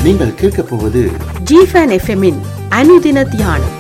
நீங்கள் கேட்கப் போவது ஜிஃபன் எஃப்எம்மின் அனுதின தியானம்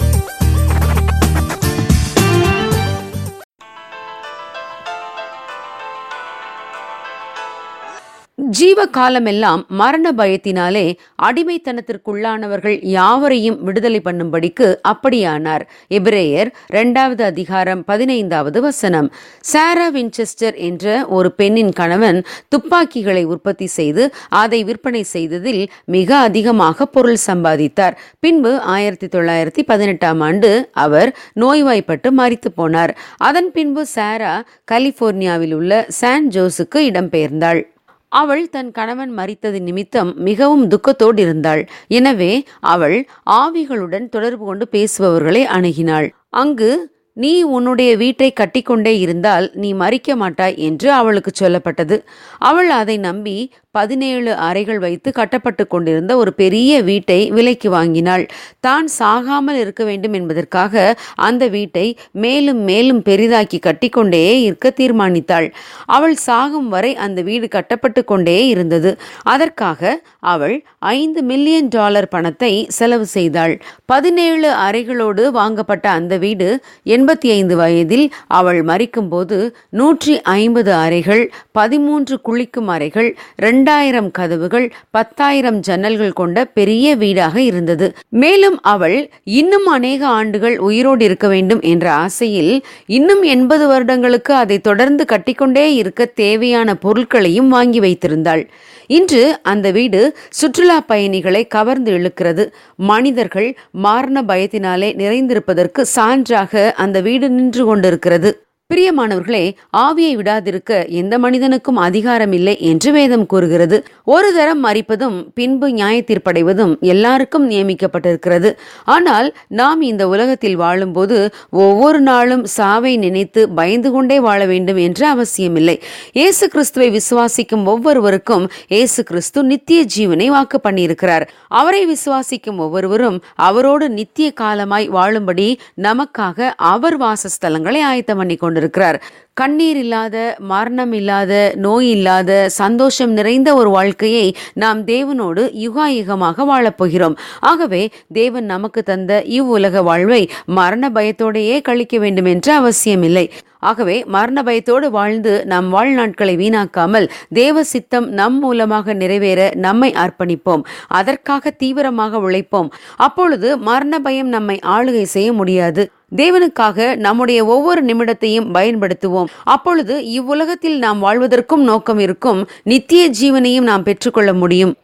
ஜீவ காலமெல்லாம் மரண பயத்தினாலே அடிமைத்தனத்திற்குள்ளானவர்கள் யாவரையும் விடுதலை பண்ணும்படிக்கு அப்படியானார் எபிரேயர் இரண்டாவது அதிகாரம் பதினைந்தாவது வசனம் சாரா வின்செஸ்டர் என்ற ஒரு பெண்ணின் கணவன் துப்பாக்கிகளை உற்பத்தி செய்து அதை விற்பனை செய்ததில் மிக அதிகமாக பொருள் சம்பாதித்தார் பின்பு ஆயிரத்தி தொள்ளாயிரத்தி பதினெட்டாம் ஆண்டு அவர் நோய்வாய்ப்பட்டு மரித்து போனார் அதன் பின்பு சாரா கலிபோர்னியாவில் உள்ள சான் ஜோஸுக்கு இடம்பெயர்ந்தாள் அவள் தன் கணவன் மரித்தது நிமித்தம் மிகவும் துக்கத்தோடு இருந்தாள் எனவே அவள் ஆவிகளுடன் தொடர்பு கொண்டு பேசுபவர்களை அணுகினாள் அங்கு நீ உன்னுடைய வீட்டை கட்டிக்கொண்டே இருந்தால் நீ மறிக்க மாட்டாய் என்று அவளுக்கு சொல்லப்பட்டது அவள் அதை நம்பி பதினேழு அறைகள் வைத்து கட்டப்பட்டு கொண்டிருந்த ஒரு பெரிய வீட்டை விலைக்கு வாங்கினாள் தான் சாகாமல் இருக்க வேண்டும் என்பதற்காக அந்த வீட்டை மேலும் மேலும் பெரிதாக்கி கட்டிக்கொண்டே இருக்க தீர்மானித்தாள் அவள் சாகும் வரை அந்த வீடு கட்டப்பட்டு கொண்டே இருந்தது அதற்காக அவள் ஐந்து மில்லியன் டாலர் பணத்தை செலவு செய்தாள் பதினேழு அறைகளோடு வாங்கப்பட்ட அந்த வீடு எண்பத்தி ஐந்து வயதில் அவள் மறிக்கும்போது நூற்றி ஐம்பது அறைகள் பதிமூன்று குளிக்கும் அறைகள் இரண்டாயிரம் கதவுகள் பத்தாயிரம் ஜன்னல்கள் கொண்ட பெரிய வீடாக இருந்தது மேலும் அவள் இன்னும் அநேக ஆண்டுகள் உயிரோடு இருக்க வேண்டும் என்ற ஆசையில் இன்னும் எண்பது வருடங்களுக்கு அதை தொடர்ந்து கட்டிக்கொண்டே இருக்க தேவையான பொருட்களையும் வாங்கி வைத்திருந்தாள் இன்று அந்த வீடு சுற்றுலா பயணிகளை கவர்ந்து இழுக்கிறது மனிதர்கள் மாரண பயத்தினாலே நிறைந்திருப்பதற்கு சான்றாக அந்த வீடு நின்று கொண்டிருக்கிறது பிரியமானவர்களே ஆவியை விடாதிருக்க எந்த மனிதனுக்கும் அதிகாரம் இல்லை என்று வேதம் கூறுகிறது ஒரு தரம் மறிப்பதும் பின்பு நியாய தீர்ப்படைவதும் எல்லாருக்கும் நியமிக்கப்பட்டிருக்கிறது ஆனால் நாம் இந்த உலகத்தில் வாழும்போது ஒவ்வொரு நாளும் சாவை நினைத்து பயந்து கொண்டே வாழ வேண்டும் என்று அவசியமில்லை இயேசு கிறிஸ்துவை விசுவாசிக்கும் ஒவ்வொருவருக்கும் இயேசு கிறிஸ்து நித்திய ஜீவனை வாக்கு பண்ணியிருக்கிறார் அவரை விசுவாசிக்கும் ஒவ்வொருவரும் அவரோடு நித்திய காலமாய் வாழும்படி நமக்காக அவர் வாசஸ்தலங்களை ஆயத்தம் பண்ணி கொண்டிருக்கிறார் கண்ணீர் இல்லாத மரணம் இல்லாத நோய் இல்லாத சந்தோஷம் நிறைந்த ஒரு வாழ்க்கையை நாம் தேவனோடு யுகாயுகமாக வாழப்போகிறோம் ஆகவே தேவன் நமக்கு தந்த இவ்வுலக வாழ்வை மரண பயத்தோடையே கழிக்க வேண்டும் என்ற அவசியமில்லை ஆகவே மரண பயத்தோடு வாழ்ந்து நம் வாழ்நாட்களை வீணாக்காமல் தேவ சித்தம் நம் மூலமாக நிறைவேற நம்மை அர்ப்பணிப்போம் அதற்காக தீவிரமாக உழைப்போம் அப்பொழுது மரண பயம் நம்மை ஆளுகை செய்ய முடியாது தேவனுக்காக நம்முடைய ஒவ்வொரு நிமிடத்தையும் பயன்படுத்துவோம் அப்பொழுது இவ்வுலகத்தில் நாம் வாழ்வதற்கும் நோக்கம் இருக்கும் நித்திய ஜீவனையும் நாம் பெற்றுக்கொள்ள முடியும்